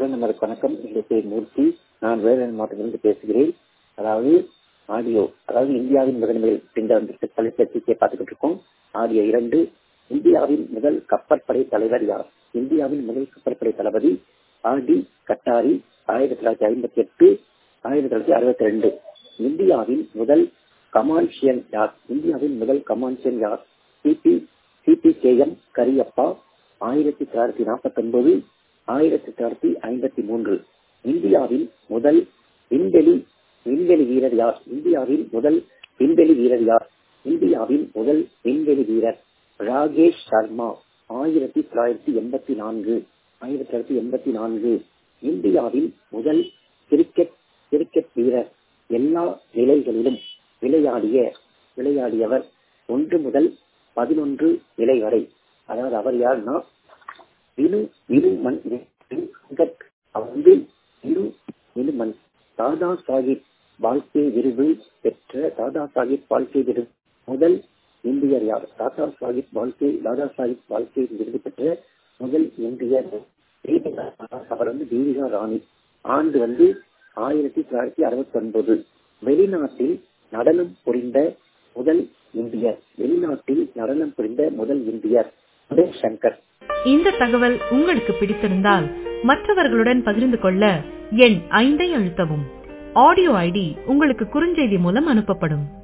குழந்தைகளுக்கு வணக்கம் என்னுடைய பேர் மூர்த்தி நான் வேலூர் மாவட்டத்திலிருந்து பேசுகிறேன் அதாவது ஆடியோ அதாவது இந்தியாவின் முதன்மையில் இந்த வந்து தொலைபேசியை பார்த்துக்கிட்டு இருக்கோம் ஆடியோ இரண்டு இந்தியாவின் முதல் கப்பற்படை தலைவர் யார் இந்தியாவின் முதல் கப்பற்படை தளபதி ஆர் டி கட்டாரி ஆயிரத்தி தொள்ளாயிரத்தி ஐம்பத்தி எட்டு ஆயிரத்தி தொள்ளாயிரத்தி அறுபத்தி ரெண்டு இந்தியாவின் முதல் கமான்ஷியன் யார் இந்தியாவின் முதல் கமான்ஷியன் யார் சிபி சிபி கே எம் கரியப்பா ஆயிரத்தி தொள்ளாயிரத்தி நாற்பத்தி ஒன்பது ஆயிரத்தி தொள்ளாயிரத்தி ஐம்பத்தி மூன்று இந்தியாவின் முதல் விண்வெளி விண்வெளி வீரர் யார் இந்தியாவின் முதல் விண்வெளி வீரர் யார் இந்தியாவின் முதல் விண்வெளி வீரர் ராகேஷ் சர்மா ஆயிரத்தி தொள்ளாயிரத்தி எண்பத்தி நான்கு ஆயிரத்தி தொள்ளாயிரத்தி எண்பத்தி நான்கு இந்தியாவின் முதல் கிரிக்கெட் கிரிக்கெட் வீரர் எல்லா நிலைகளிலும் விளையாடிய விளையாடியவர் ஒன்று முதல் பதினொன்று நிலை வரை அதாவது அவர் யாருன்னா வினு வினு மண் அவர் வந்து வினு வினுமன் தாதா சாஹிப் வாழ்க்கை விருது பெற்ற தாதா சாஹிப் வாழ்க்கை விருது முதல் இந்தியர் யார் தாதா சாஹிப் வாழ்க்கை தாதா சாஹிப் வாழ்க்கை விருது பெற்ற முதல் இந்தியர் அவர் வந்து தீபிகா ராணி ஆண்டு வந்து ஆயிரத்தி தொள்ளாயிரத்தி அறுபத்தி ஒன்பது வெளிநாட்டில் நடனம் புரிந்த முதல் இந்தியர் வெளிநாட்டில் நடனம் புரிந்த முதல் இந்தியர் உதய் சங்கர் இந்த தகவல் உங்களுக்கு பிடித்திருந்தால் மற்றவர்களுடன் பகிர்ந்து கொள்ள எண் ஐந்தை அழுத்தவும் ஆடியோ ஐடி உங்களுக்கு குறுஞ்செய்தி மூலம் அனுப்பப்படும்